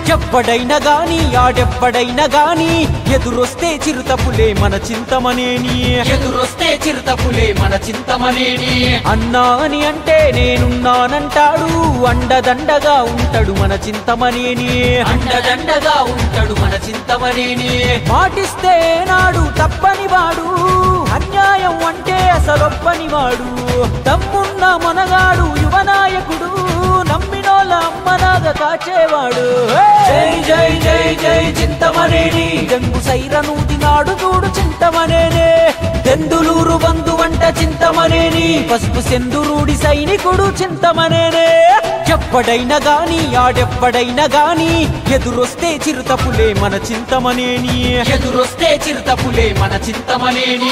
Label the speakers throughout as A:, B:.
A: ఎవ్వడైనా గాని ఆడెవ్వడైనా గాని ఎదురొస్తే చిరుతపులే మన చింతమనేని
B: ఎదురొస్తే చిరుతపులే మన చింతమనేని
A: అన్నా అని అంటే నేనున్నానంటాడు అండదండగా ఉంటాడు మన చింతమనేని
B: అండదండగా ఉంటాడు మన చింతమనేని
A: మాటిస్తే నాడు తప్పని వాడు అన్యాయం అంటే అసలొప్పని వాడు తమ్మున్న మనగాడు యువనాయకుడు నమ్మినోళ్ళ అమ్మనాగ కాచేవాడు
B: జై జై జై జై చింతమనేని
A: జంగు సైరనూతి నాడు చూడు చింతమనేనే దెందులూరు బంధు వంట చింతమనేని పసుపు సెందురూడి సైనికుడు చింతమనేనే ఎవ్వడైనా గాని ఆడెవ్వడైనా గాని ఎదురొస్తే చిరుతపులే మన చింతమనేని
B: ఎదురొస్తే చిరుతపులే మన చింతమనేని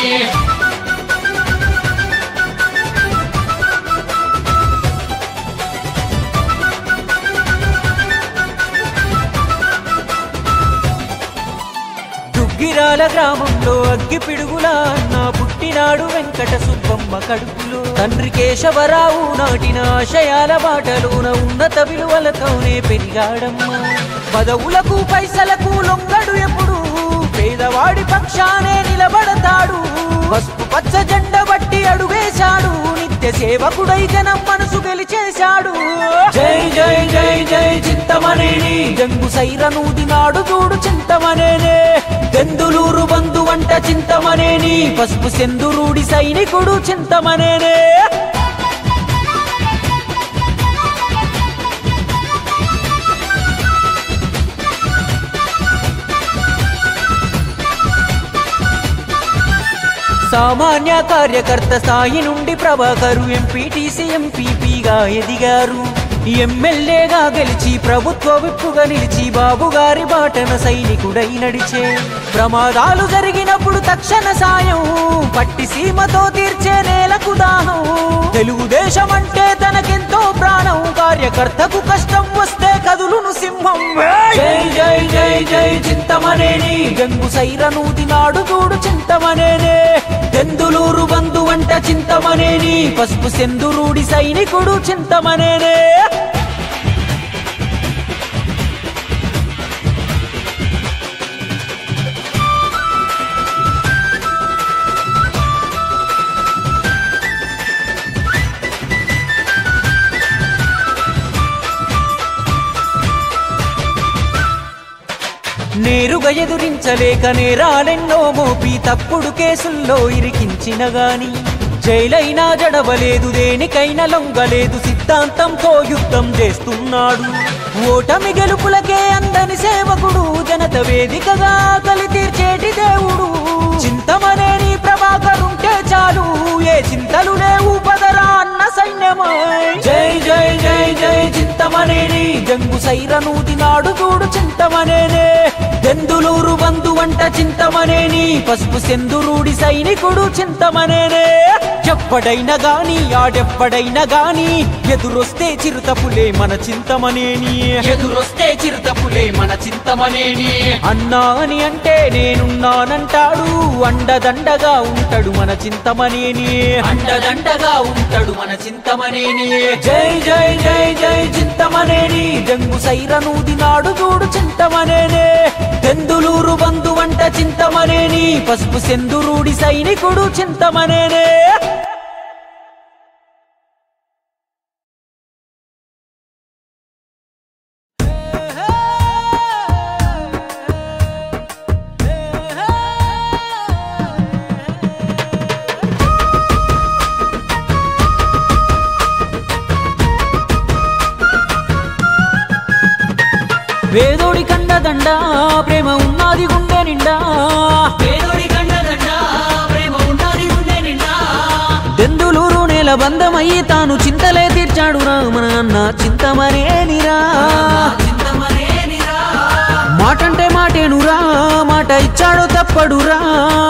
A: దుగ్గిరాల గ్రామంలో అగ్గి పిడుగులా అన్న పుట్టినాడు వెంకట సుబ్బమ్మ కడుపులో తండ్రి కేశవరావు నాటిన ఆశయాల బాటలోన ఉన్నత విలువలతోనే పెరిగాడమ్మ పదవులకు పైసలకు లొంగడు ఎప్పుడు పేదవాడి పక్షానే నిలబడతాడు పసుపు పచ్చ జెండ బట్టి అడుగేశాడు నిత్య సేవకుడై జనం మనసు గెలిచేశాడు
B: జై జై జై జై చింతమనేని
A: జంగు సైరనూది నాడు చూడు చింతమనేనే దెందులూరు బంధు వంట చింతమనేని పసుపు సెందురూడి సైనికుడు చింతమనేనే సామాన్య కార్యకర్త స్థాయి నుండి ప్రభాకరు ఎంపీటీసీ ఎంపీపీగా ఎదిగారు ఎమ్మెల్యేగా గెలిచి ప్రభుత్వ విప్పుగా నిలిచి బాబు గారి బాటన సైనికుడై నడిచే ప్రమాదాలు జరిగినప్పుడు తక్షణ సాయం పట్టి సీమతో తీర్చే నేలకు దాహం తెలుగుదేశం అంటే తనకెంతో ప్రాణం కార్యకర్తకు కష్టం వస్తే కదులును సింహం
B: జై జై జై జై చింతమనేని
A: గంగు సైరనూది నాడు చూడు చింతమనేనే దెందులూరు బంధు వంట చింతమనేని పసుపు సెందురూడి సైనికుడు చింతమనేనే నేరుగా ఎదురించలేక నేరాలెన్నో మోపి తప్పుడు కేసుల్లో ఇరికించిన గాని జైలైనా జడవలేదు దేనికైనా లొంగలేదు సిద్ధాంతంతో యుద్ధం చేస్తున్నాడు ఓటమి గెలుపులకే అందని సేవకుడు జనత వేదికగా కలి తీర్చేటి దేవుడు చింతమనేని ప్రభాకరుంటే చాలు ఏ చింతలు లేవు పదరా అన్న సైన్యమై
B: జై జై జై జై చింతమనేని
A: జంగు సైరనూది నాడు చూడు చింతమనేనే దెందులూరు బంధు వంట చింతమనేని పసుపు సెందురూడి సైనికుడు చింతమనేనే ఎవ్వడైనా గాని ఆడెవ్వడైనా గాని ఎదురొస్తే చిరుతపులే మన చింతమనేని
B: ఎదురొస్తే చిరుతపులే మన చింతమనేని
A: అన్నా అని అంటే నేనున్నానంటాడు అండదండగా ఉంటాడు మన చింతమనేని
B: అండదండగా ఉంటాడు మన చింతమనేని జై జై జై జై చింతమనేని
A: జంగు సైరనూది నాడు చూడు చింతమనేనే దెందులూరు బంధు వంట చింతమనేని పసుపు సెందురూడి సైనికుడు చింతమనేనే వేదోడి కండదండ ప్రేమ ఉన్నది గుండె నిండా
B: పేదోడి కండదండ ప్రేమ ఉన్నది గుండె నిండా
A: దెందులూరు నేల బంధమయ్యి తాను చింతలే తీర్చాడు రామన అన్న చింతమనేనిరా
B: చింతమనేనిరా
A: మాటంటే మాటేనురా మాట ఇచ్చాడు తప్పడురా